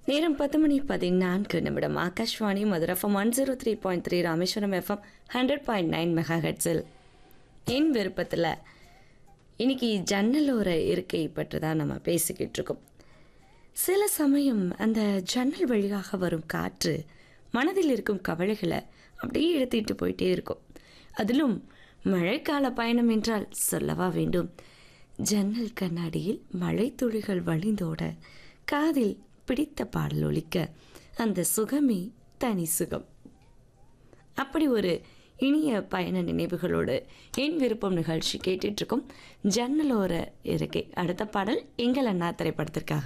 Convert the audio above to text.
நேரம் பத்து மணி பதினான்கு நிமிடம் ஆகாஷ்வாணி மதுரஃபம் one zero three point three Rameswaram FM hundred point nine mega ஹெட்ஸில் என் விருப்பத்தில் இன்னைக்கு ஜன்னலோர இருக்கை பற்றி தான் நம்ம பேசிக்கிட்டு இருக்கோம் சில சமயம் அந்த ஜன்னல் வழியாக வரும் காற்று மனதில் இருக்கும் கவலைகளை அப்படியே இழுத்திட்டு போயிட்டே இருக்கும் அதிலும் மழைக்கால பயணம் என்றால் சொல்லவா வேண்டும் ஜன்னல் கண்ணாடியில் மழைத்துளிகள் வழிந்தோட காதில் பிடித்த பாடல் ஒலிக்க அந்த சுகமே தனி சுகம் அப்படி ஒரு இனிய பயண நினைவுகளோடு என் விருப்பம் நிகழ்ச்சி கேட்டுட்டு இருக்கோம் ஜன்னலோர இருக்கை அடுத்த பாடல் எங்கள் அண்ணா திரைப்படத்திற்காக